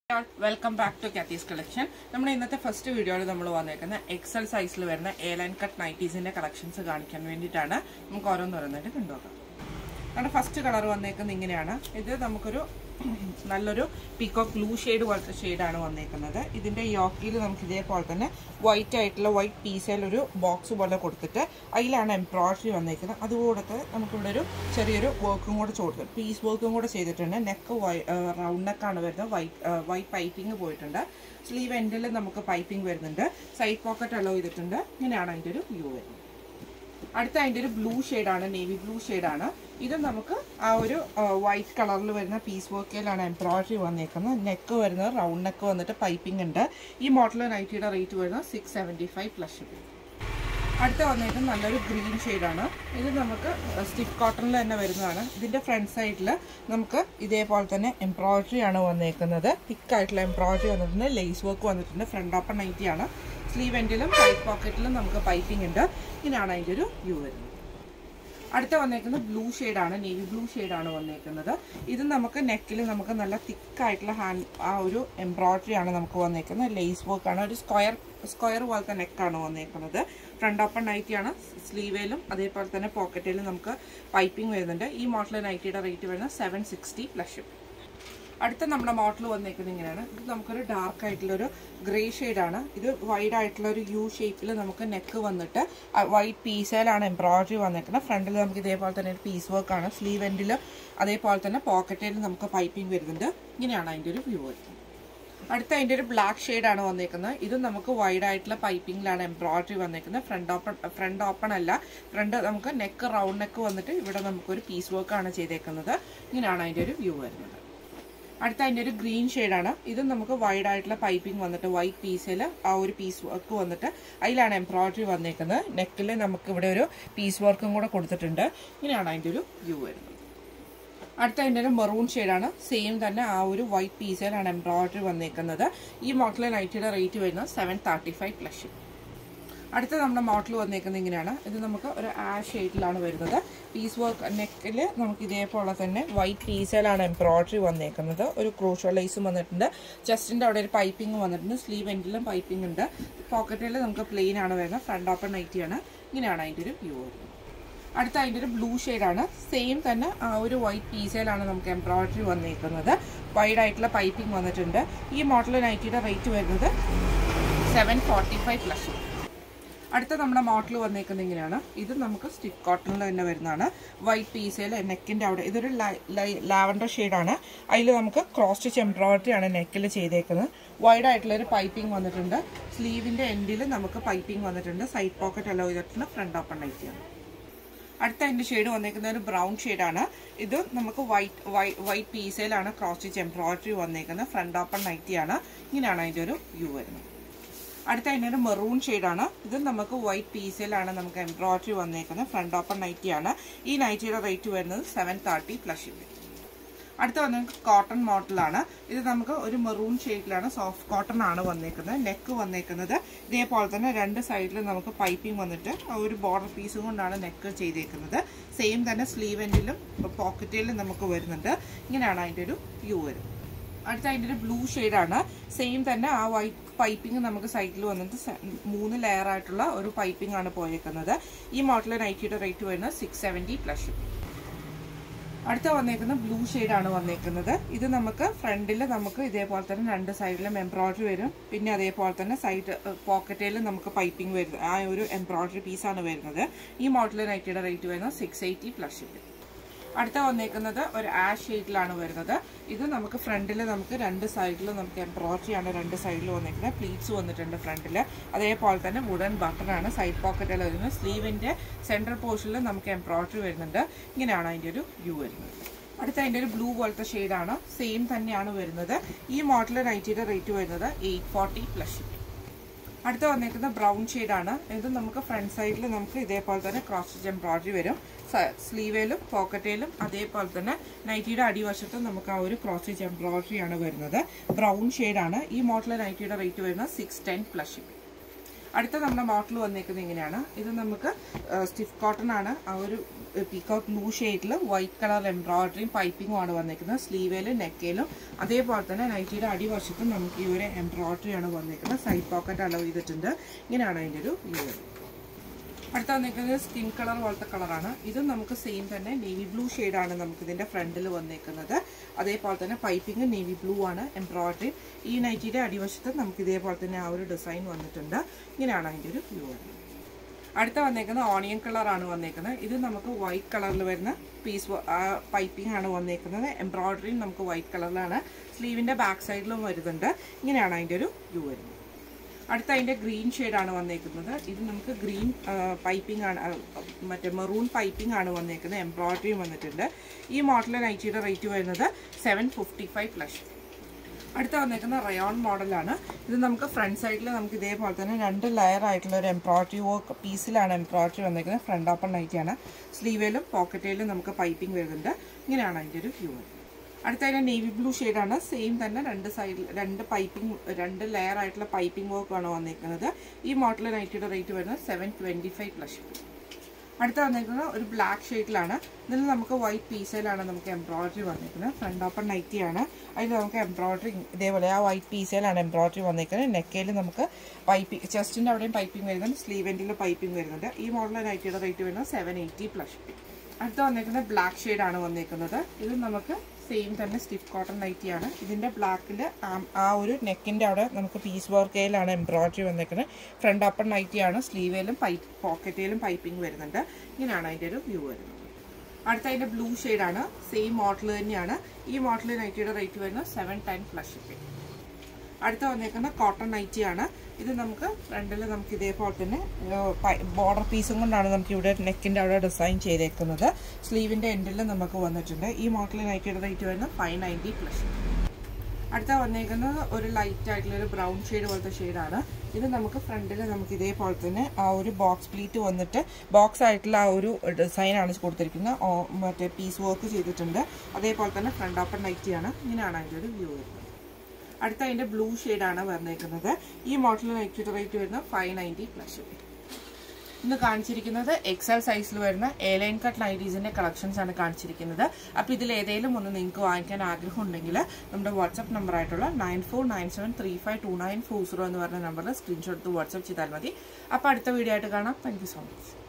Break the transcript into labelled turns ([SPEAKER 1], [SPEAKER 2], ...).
[SPEAKER 1] welcome back to Kathy's collection നമ്മുടെ ഇന്നത്തെ first വീഡിയോയിൽ നമ്മൾ വന്നേക്കുന്ന എക്സൽ സൈസിൽ വരുന്ന എ ലൈൻ കട്ട് നൈറ്റീസിന്റെ കളക്ഷൻസ് കാണിക്കാൻ വേണ്ടിയിട്ടാണ് നമുക്ക് ഓരോന്ന് ഓരോന്നായിട്ട് കണ്ടുപോകാം നമ്മുടെ ഫസ്റ്റ് കളർ വന്നേക്കുന്നത് ഇങ്ങനെയാണ് ഇത് നമുക്കൊരു നല്ലൊരു പീക്കോക്ക് ബ്ലൂ ഷെയ്ഡ് പോലത്തെ ഷെയ്ഡാണ് വന്നേക്കുന്നത് ഇതിന്റെ യോക്കിയിൽ നമുക്ക് ഇതേപോലെ തന്നെ വൈറ്റ് ആയിട്ടുള്ള വൈറ്റ് പീസിൽ ഒരു ബോക്സ് പോലെ കൊടുത്തിട്ട് അതിലാണ് എംബ്രോയിഡറി വന്നേക്കുന്നത് അതുകൂടത്തെ നമുക്കിവിടെ ഒരു ചെറിയൊരു വർക്കും കൂടെ കൊടുത്തു പീസ് വർക്കും കൂടെ ചെയ്തിട്ടുണ്ട് നെക്ക് റൗണ്ട് നെക്കാണ് വരുന്നത് വൈറ്റ് വൈറ്റ് പൈപ്പിംഗ് പോയിട്ടുണ്ട് സ്ലീവ് എൻഡിൽ നമുക്ക് പൈപ്പിംഗ് വരുന്നുണ്ട് സൈഡ് പോക്കറ്റ് അലോ ചെയ്തിട്ടുണ്ട് ഇങ്ങനെയാണ് അതിൻ്റെ ഒരു വ്യൂ വരുന്നത് അടുത്ത അതിൻ്റെ ഒരു ബ്ലൂ ഷെയ്ഡാണ് നേവി ബ്ലൂ ഷെയ്ഡാണ് ഇത് നമുക്ക് ആ ഒരു വൈറ്റ് കളറിൽ വരുന്ന പീസ് വർക്കിലാണ് എംബ്രോയിഡറി വന്നേക്കുന്നത് നെക്ക് വരുന്നത് റൗണ്ട് നെക്ക് വന്നിട്ട് പൈപ്പിംഗ് ഉണ്ട് ഈ മോഡൽ നൈറ്റിയുടെ റേറ്റ് വരുന്നത് six seventy five plus shipping അടുത്ത വന്നേക്കുന്നത് നല്ലൊരു ഗ്രീൻ ഷെയ്ഡാണ് ഇത് നമുക്ക് സ്റ്റിഫ് കോട്ടണിൽ തന്നെ വരുന്നതാണ് ഇതിൻ്റെ ഫ്രണ്ട് സൈഡിൽ നമുക്ക് ഇതേപോലെ തന്നെ എംബ്രോയിഡറി ആണ് വന്നേക്കുന്നത് തിക്കായിട്ടുള്ള എംബ്രോയിഡറി വന്നിട്ടുണ്ട് ലേസ് വർക്ക് വന്നിട്ടുണ്ട് ഫ്രണ്ട് ഓപ്പൺ നൈറ്റിയാണ് സ്ലീവ് എൻഡിലും സൈഡ് പോക്കറ്റിലും നമുക്ക് പൈപ്പിംഗ് ഉണ്ട് ഇങ്ങനെയാണ് അതിൻ്റെ ഒരു വ്യൂ വരുന്നത് അടുത്ത വന്നേക്കുന്നത് ബ്ലൂ ഷെയ്ഡാണ് നേവി ബ്ലൂ ഷെയ്ഡാണ് വന്നേക്കുന്നത് ഇത് നമുക്ക് നെക്കിൽ നമുക്ക് നല്ല തിക്കായിട്ടുള്ള ഹാൻഡ് ആ ഒരു എംബ്രോയിഡറി ആണ് നമുക്ക് വന്നേക്കുന്നത് ലേസ് വർക്ക് ആണ് ഒരു സ്ക്വയർ സ്ക്വയർ പോലത്തെ നെക്കാണ് വന്നേക്കുന്നത് ഫ്രണ്ട് ഓപ്പൺ നൈറ്റിയാണ് സ്ലീവേലും അതേപോലെ തന്നെ പോക്കറ്റിലും നമുക്ക് പൈപ്പിംഗ് വരുന്നുണ്ട് ഈ മോഡൽ നൈറ്റിയുടെ റേറ്റ് വരുന്നത് സെവൻ സിക്സ്റ്റി പ്ലസ് ഷിപ്പ് അടുത്ത നമ്മുടെ മോഡൽ വന്നേക്കുന്നത് ഇങ്ങനെയാണ് ഇത് നമുക്കൊരു ഡാർക്ക് ആയിട്ടുള്ളൊരു ഗ്രേ ഷെയ്ഡാണ് ഇത് വൈഡ് ആയിട്ടുള്ള ഒരു യു ഷേപ്പിൽ നമുക്ക് നെക്ക് വന്നിട്ട് വൈറ്റ് പീസയിലാണ് എംബ്രോയിഡറി വന്നേക്കുന്നത് ഫ്രണ്ടിൽ നമുക്ക് ഇതേപോലെ തന്നെ ഒരു പീസ് വർക്കാണ് സ്ലീവ് എൻഡിൽ അതേപോലെ തന്നെ പോക്കറ്റിൽ നമുക്ക് പൈപ്പിംഗ് വരുന്നുണ്ട് ഇങ്ങനെയാണ് അതിൻ്റെ ഒരു വ്യൂ വരുന്നത് അടുത്ത അതിൻ്റെ ഒരു ബ്ലാക്ക് ഷെയ്ഡാണ് വന്നേക്കുന്നത് ഇത് നമുക്ക് വൈഡ് ആയിട്ടുള്ള പൈപ്പിംഗിലാണ് എംബ്രോയിഡറി വന്നേക്കുന്നത് ഫ്രണ്ട് ഓപ്പൺ ഫ്രണ്ട് ഓപ്പൺ അല്ല ഫ്രണ്ട് നമുക്ക് നെക്ക് റൗണ്ട് നെക്ക് വന്നിട്ട് ഇവിടെ നമുക്കൊരു പീസ് വർക്കാണ് ചെയ്തേക്കുന്നത് ഇങ്ങനെയാണ് അതിൻ്റെ ഒരു വ്യൂ വരുന്നത് അടുത്ത അതിൻ്റെ ഒരു ഗ്രീൻ ഷെയ്ഡാണ് ഇത് നമുക്ക് വൈഡ് ആയിട്ടുള്ള പൈപ്പിംഗ് വന്നിട്ട് വൈറ്റ് പീസിൽ ആ ഒരു പീസ് വർക്ക് വന്നിട്ട് അതിലാണ് എംബ്രോയിഡറി വന്നേക്കുന്നത് നെക്കിൽ നമുക്ക് ഇവിടെ ഒരു പീസ് വർക്കും കൂടെ കൊടുത്തിട്ടുണ്ട് ഇങ്ങനെയാണ് അതിൻ്റെ ഒരു വ്യൂ വരുന്നത് അടുത്ത അതിൻ്റെ ഒരു മെറൂൺ ഷെയ്ഡാണ് സെയിം തന്നെ ആ ഒരു വൈറ്റ് പീസിലാണ് എംബ്രോയിഡറി വന്നേക്കുന്നത് ഈ മോഡലിലെ നൈറ്റിയുടെ റേറ്റ് വരുന്നത് സെവൻ തേർട്ടി ഫൈവ് പ്ലസ് അടുത്ത നമ്മുടെ മോഡൽ വന്നേക്കുന്നത് ഇങ്ങനെയാണ് ഇത് നമുക്ക് ഒരു ആ ഷെയ്ഡിലാണ് വരുന്നത് പീസ് വർക്ക് നെക്കിൽ നമുക്ക് ഇതേപോലെ തന്നെ വൈറ്റ് പീസിലാണ് എംബ്രോയിഡറി വന്നേക്കുന്നത് ഒരു ക്രൂഷോ ലൈസും വന്നിട്ടുണ്ട് ജസ്റ്റിൻ്റെ അവിടെ ഒരു പൈപ്പിംഗ് വന്നിട്ടുണ്ട് സ്ലീവ് എൻഡിലും പൈപ്പിംഗ് ഉണ്ട് പോക്കറ്റിൽ നമുക്ക് പ്ലെയിൻ ആണ് വരുന്നത് ഫ്രണ്ട് ഓപ്പൺ നൈറ്റിയാണ് ഇങ്ങനെയാണ് അതിൻ്റെ ഒരു വ്യൂ വരുന്നത് അടുത്ത അതിൻ്റെ ഒരു ബ്ലൂ ഷെയ്ഡാണ് സെയിം തന്നെ ആ ഒരു വൈറ്റ് പീസയിലാണ് നമുക്ക് എംബ്രോയിഡറി വന്നേക്കുന്നത് വൈഡ് ആയിട്ടുള്ള പൈപ്പിംഗ് വന്നിട്ടുണ്ട് ഈ മോഡൽ നൈറ്റിയുടെ റേറ്റ് വരുന്നത് സെവൻ ഫോർട്ടി ഫൈവ് പ്ലസ് അടുത്ത നമ്മുടെ മോഡൽ വന്നേക്കുന്നത് ഇങ്ങനെയാണ് ഇത് നമുക്ക് സ്റ്റിഫ് കോട്ടണിൽ തന്നെ വരുന്നതാണ് വൈറ്റ് പീസയിൽ നെക്കിൻ്റെ അവിടെ ഇതൊരു ലാവൻഡർ ഷെയ്ഡാണ് അതിൽ നമുക്ക് ക്രോസ് സ്റ്റിച്ച് എംബ്രോയിഡറി ആണ് നെക്കിൽ ചെയ്തേക്കുന്നത് വൈഡ് ആയിട്ടുള്ള ഒരു പൈപ്പിംഗ് വന്നിട്ടുണ്ട് സ്ലീവിൻ്റെ എൻഡിൽ നമുക്ക് പൈപ്പിംഗ് വന്നിട്ടുണ്ട് സൈഡ് പോക്കറ്റ് അലോ ചെയ്തിട്ടുണ്ട് ഫ്രണ്ട് ഓപ്പൺ നൈറ്റിയാണ് അടുത്ത അതിൻ്റെ ഷെയ്ഡ് വന്നേക്കുന്ന ഒരു ബ്രൗൺ ഷെയ്ഡാണ് ഇത് നമുക്ക് വൈറ്റ് വൈറ്റ് പീസയിലാണ് ക്രോസ് സ്റ്റിച്ച് എംബ്രോയിഡറി വന്നേക്കുന്നത് ഫ്രണ്ട് ഓപ്പൺ നൈറ്റിയാണ് ഇങ്ങനെയാണ് അതിൻ്റെ ഒരു വ്യൂ വരുന്നത് അടുത്ത അതിൻ്റെ ഒരു മെറൂൺ ഷെയ്ഡാണ് ഇത് നമുക്ക് വൈറ്റ് പീസിലാണ് നമുക്ക് എംബ്രോയിഡറി വന്നേക്കുന്നത് ഫ്രണ്ട് ഓപ്പൺ നൈറ്റിയാണ് ഈ നൈറ്റിയുടെ റേറ്റ് വരുന്നത് സെവൻ തേർട്ടി പ്ലസ് ഷിപ്പിംഗ് അടുത്ത വന്നത് കോട്ടൺ മോഡലാണ് ഇത് നമുക്ക് ഒരു മെറൂൺ ഷെയ്ഡിലാണ് സോഫ്റ്റ് കോട്ടൺ ആണ് വന്നേക്കുന്നത് നെക്ക് വന്നേക്കുന്നത് ഇതേപോലെ തന്നെ രണ്ട് സൈഡിൽ നമുക്ക് പൈപ്പിംഗ് വന്നിട്ട് ഒരു ബോർഡർ പീസും കൊണ്ടാണ് നെക്ക് ചെയ്തേക്കുന്നത് സെയിം തന്നെ സ്ലീവ് എൻഡിലും പോക്കറ്റിലും നമുക്ക് വരുന്നുണ്ട് ഇങ്ങനെയാണ് അതിൻ്റെ ഒരു വ്യൂ വരുന്നത് അടുത്ത അതിൻ്റെ ഒരു ബ്ലൂ ഷെയ്ഡാണ് സെയിം തന്നെ ആ വൈറ്റ് പൈപ്പിംഗ് നമുക്ക് സൈഡിൽ വന്നിട്ട് മൂന്ന് ലെയർ ആയിട്ടുള്ള ഒരു പൈപ്പിംഗ് ആണ് പോയേക്കുന്നത് ഈ മോഡൽ നൈറ്റിയുടെ റേറ്റ് വരുന്നത് സിക്സ് സെവൻറ്റി പ്ലസ് അടുത്ത വന്നേക്കുന്ന ബ്ലൂ ഷെയ്ഡാണ് വന്നേക്കുന്നത് ഇത് നമുക്ക് ഫ്രണ്ടിൽ നമുക്ക് ഇതേപോലെ തന്നെ രണ്ട് സൈഡിലും എംബ്രോയിഡറി വരും പിന്നെ അതേപോലെ തന്നെ സൈഡ് പോക്കറ്റിൽ നമുക്ക് പൈപ്പിംഗ് വരും ആ ഒരു എംബ്രോയിഡറി പീസാണ് വരുന്നത് ഈ മോഡൽ നൈറ്റിയുടെ റേറ്റ് വരുന്നത് സിക്സ് എയ്റ്റി പ്ലസ് ഷിപ്പിംഗ് അടുത്ത വന്നേക്കുന്നത് ഒരു ആഷ് ഷെയ്ഡിലാണ് വരുന്നത് ഇത് നമുക്ക് ഫ്രണ്ടിൽ നമുക്ക് രണ്ട് സൈഡിലും നമുക്ക് എംബ്രോയിഡറി ആണ് രണ്ട് സൈഡിൽ വന്നിരിക്കുന്നത് പ്ലീറ്റ്സ് വന്നിട്ടുണ്ട് ഫ്രണ്ടിൽ അതേപോലെ തന്നെ വുഡൻ ബട്ടണാണ് സൈഡ് പോക്കറ്റിൽ വരുന്നത് സ്ലീവിൻ്റെ സെൻട്രൽ പോർഷനിൽ നമുക്ക് എംബ്രോയിഡറി വരുന്നുണ്ട് ഇങ്ങനെയാണ് അതിൻ്റെ ഒരു വ്യൂ വരുന്നത് അടുത്ത അതിൻ്റെ ഒരു ബ്ലൂ പോലത്തെ ഷെയ്ഡാണ് സെയിം തന്നെയാണ് വരുന്നത് ഈ മോഡൽ നൈറ്റിയുടെ റേറ്റ് വരുന്നത് എയ്റ്റ് ഫോർട്ടി പ്ലസ് അടുത്ത വന്നേക്കുന്ന ബ്രൗൺ ഷെയ്ഡാണ് ഇത് നമുക്ക് ഫ്രണ്ട് സൈഡിൽ നമുക്ക് ഇതേപോലെ തന്നെ ക്രോസ് സ്റ്റിച്ച് എംബ്രോയിഡറി വരും സ്ലീവേലും പോക്കറ്റേലും അതേപോലെ തന്നെ നൈറ്റിയുടെ അടിവശത്തും നമുക്ക് ആ ഒരു ക്രോസ് സ്റ്റിച്ച് എംബ്രോയിഡറി ആണ് വരുന്നത് ബ്രൗൺ ഷെയ്ഡാണ് ഈ മോഡൽ നൈറ്റിയുടെ റേറ്റ് വരുന്നത് സിക്സ് ടെൻ പ്ലസ് അടുത്ത നമ്മുടെ മോഡൽ വന്നേക്കുന്നത് ഇങ്ങനെയാണ് ഇത് നമുക്ക് സ്റ്റിഫ് കോട്ടൺ ആണ് ആ ഒരു പീക്കോട്ട് ബ്ലൂ ഷെയ്ഡിൽ വൈറ്റ് കളർ എംബ്രോയിഡറിയും പൈപ്പിങ്ങും ആണ് വന്നേക്കുന്നത് സ്ലീവേലും നെക്കേലും അതേപോലെ തന്നെ നൈറ്റിയുടെ അടിവശത്തും നമുക്ക് ഈ ഒരു എംബ്രോയിഡറി ആണ് വന്നേക്കുന്നത് സൈഡ് പോക്കറ്റ് അലവ് ചെയ്തിട്ടുണ്ട് ഇങ്ങനെയാണ് അതിൻ്റെ ഒരു വ്യൂ അടുത്ത വന്നേക്കുന്നത് സ്കിൻ കളർ പോലത്തെ കളറാണ് ഇതും നമുക്ക് സെയിം തന്നെ നേവി ബ്ലൂ ആണ് നമുക്ക് ഇതിന്റെ ഫ്രണ്ടിൽ വന്നേക്കുന്നത് അതേപോലെ തന്നെ പൈപ്പിംഗ് നേവി ബ്ലൂ ആണ് എംബ്രോയിഡറി ഈ നൈറ്റിയുടെ അടിവശത്ത് നമുക്ക് ഇതേപോലെ തന്നെ ആ ഒരു ഡിസൈൻ വന്നിട്ടുണ്ട് ഇങ്ങനെയാണ് അതിൻ്റെ ഒരു വ്യൂ വരുന്നത് അടുത്ത വന്നേക്കുന്നത് ഓണിയൻ കളറാണ് വന്നേക്കുന്നത് ഇത് നമുക്ക് വൈറ്റ് കളറിൽ വരുന്ന പീസ് പൈപ്പിംഗ് ആണ് വന്നേക്കുന്നത് എംബ്രോയിഡറിയും നമുക്ക് വൈറ്റ് കളറിലാണ് സ്ലീവിന്റെ ബാക്ക് സൈഡിലും വരുന്നുണ്ട് ഇങ്ങനെയാണ് അതിൻ്റെ ഒരു വ്യൂ വരുന്നത് അടുത്ത അതിന്റെ ഗ്രീൻ ആണ് വന്നേക്കുന്നത് ഇത് നമുക്ക് ഗ്രീൻ പൈപ്പിംഗ് ആണ് ആ, മറ്റേ മെറൂൺ പൈപ്പിംഗ് ആണ് വന്നേക്കുന്നത് എംബ്രോയിഡറിയും വന്നിട്ടുണ്ട് ഈ മോഡൽ നൈറ്റിയുടെ റേറ്റ് വരുന്നത് സെവൻ ഫിഫ്റ്റി ഫൈവ് പ്ലസ് അടുത്ത വന്നേക്കുന്ന റയോൺ മോഡലാണ് ഇത് നമുക്ക് ഫ്രണ്ട് സൈഡിൽ നമുക്ക് ഇതേപോലെ തന്നെ രണ്ട് ലെയർ ആയിട്ടുള്ള ഒരു എംബ്രോയിഡറി വർക്ക് പീസിലാണ് എംബ്രോയിഡറി വന്നേക്കുന്നത് ഫ്രണ്ട് ഓപ്പൺ നൈറ്റിയാണ് സ്ലീവിലും പോക്കറ്റിലും നമുക്ക് പൈപ്പിംഗ് വരുന്നുണ്ട് ഇങ്ങനെയാണ് അതിൻ്റെ ഒരു വ്യൂ അടുത്ത അതിന്റെ നേവി ബ്ലൂ ആണ് സെയിം തന്നെ രണ്ട് സൈഡിൽ രണ്ട് പൈപ്പിംഗ് രണ്ട് ലെയർ ആയിട്ടുള്ള പൈപ്പിംഗ് വർക്ക് ആണ് വന്നേക്കുന്നത് ഈ മോഡൽ നൈറ്റിയുടെ റേറ്റ് വരുന്നത് സെവൻ ട്വന്റി ഫൈവ് പ്ലസ് അടുത്ത വന്നേക്കുന്നത് ഒരു ബ്ലാക്ക് ഷെയ്ഡിലാണ് ഇതിൽ നമുക്ക് വൈറ്റ് പീസയിലാണ് നമുക്ക് എംബ്രോയിഡറി വന്നേക്കുന്നത് ഫ്രണ്ട് ഓപ്പൺ നൈറ്റിയാണ് അതിൽ നമുക്ക് എംബ്രോയിഡറി ഇതേപോലെ ആ വൈറ്റ് പീസയിലാണ് എംബ്രോയിഡറി വന്നേക്കുന്നത് നെക്കയിൽ നമുക്ക് പൈപ്പിംഗ് ചെസ്റ്റിൻ്റെ അവിടെയും പൈപ്പിംഗ് വരുന്നുണ്ട് സ്ലീവ് എൻഡിൽ പൈപ്പിംഗ് വരുന്നുണ്ട് ഈ മോഡൽ നൈറ്റിയുടെ റേറ്റ് വരുന്നത് സെവൻ എയ്റ്റി പ്ലസ് അടുത്ത വന്നേക്കുന്നത് ബ്ലാക്ക് ഷെയ്ഡാണ് വന്നേക്കുന്നത് ഇത് നമുക്ക് സെയിം തന്നെ സ്റ്റിഫ് കോട്ടൺ നൈറ്റിയാണ് ഇതിൻ്റെ ബ്ലാക്കിൽ ആ ഒരു നെക്കിൻ്റെ അവിടെ നമുക്ക് പീസ് വർക്കയിലാണ് എംബ്രോയിഡറി വന്നേക്കുന്നത് ഫ്രണ്ട് ഓപ്പൺ നൈറ്റിയാണ് സ്ലീവേലും പൈപ്പ് പോക്കറ്റിലും പൈപ്പിംഗ് വരുന്നുണ്ട് ഇങ്ങനെയാണ് അതിൻ്റെ ഒരു വ്യൂ വരുന്നത് അടുത്ത അതിൻ്റെ ബ്ലൂ ഷെയ്ഡാണ് സെയിം മോഡൽ തന്നെയാണ് ഈ മോഡൽ നൈറ്റിയുടെ റേറ്റ് വരുന്നത് സെവൻ ടെൻ പ്ലസ് ഷിപ്പിംഗ് അടുത്ത വന്നേക്കുന്ന കോട്ടൺ നൈറ്റിയാണ് ഇത് നമുക്ക് ഫ്രണ്ടിൽ നമുക്ക് ഇതേപോലെ തന്നെ ബോർഡർ പീസും കൊണ്ടാണ് നമുക്ക് ഇവിടെ നെക്കിൻ്റെ അവിടെ ഡിസൈൻ ചെയ്തേക്കുന്നത് സ്ലീവിൻ്റെ എൻഡിൽ നമുക്ക് വന്നിട്ടുണ്ട് ഈ മോഡൽ നൈറ്റിയുടെ റേറ്റ് വരുന്നത് ഫൈവ് നയൻറ്റി പ്ലസ് അടുത്ത വന്നേക്കുന്നത് ഒരു ലൈറ്റ് ആയിട്ടുള്ള ഒരു ബ്രൗൺ ഷെയ്ഡ് പോലത്തെ ഷെയ്ഡാണ് ഇത് നമുക്ക് ഫ്രണ്ടിൽ നമുക്ക് ഇതേപോലെ തന്നെ ആ ഒരു ബോക്സ് പ്ലീറ്റ് വന്നിട്ട് ബോക്സ് ആയിട്ടുള്ള ആ ഒരു ഡിസൈൻ ആണ് കൊടുത്തിരിക്കുന്നത് ഓ- മറ്റേ പീസ് വർക്ക് ചെയ്തിട്ടുണ്ട് അതേപോലെ തന്നെ ഫ്രണ്ട് ഓപ്പൺ നൈറ്റിയാണ് ഇങ്ങനെയാണ് അതിൻ്റെ ഒരു വ്യൂ വരുന്നത് അടുത്ത അതിന്റെ ബ്ലൂ ആണ് വന്നേക്കുന്നത് ഈ മോഡൽ നൈറ്റിയുടെ റേറ്റ് വരുന്നത് ഫൈവ് നയൻറ്റി പ്ലസ് ഇന്ന് കാണിച്ചിരിക്കുന്നത് എക്സൽ സൈസിൽ വരുന്ന എ ലൈൻ കട്ട് നൈറ്റീസിന്റെ കളക്ഷൻസ് ആണ് കാണിച്ചിരിക്കുന്നത് അപ്പോൾ ഇതിൽ ഏതെങ്കിലും ഒന്ന് നിങ്ങൾക്ക് വാങ്ങിക്കാൻ ആഗ്രഹം ഉണ്ടെങ്കിൽ നമ്മുടെ വാട്സ്ആപ്പ് നമ്പർ ആയിട്ടുള്ള nine four nine seven three five two nine four zero എന്ന് പറഞ്ഞ നമ്പറിൽ സ്ക്രീൻഷോട്ട് വാട്സ്ആപ്പ് ചെയ്താൽ മതി അപ്പോൾ അടുത്ത വീഡിയോ ആയിട്ട് കാണാം താങ്ക് യു സോ മച്ച്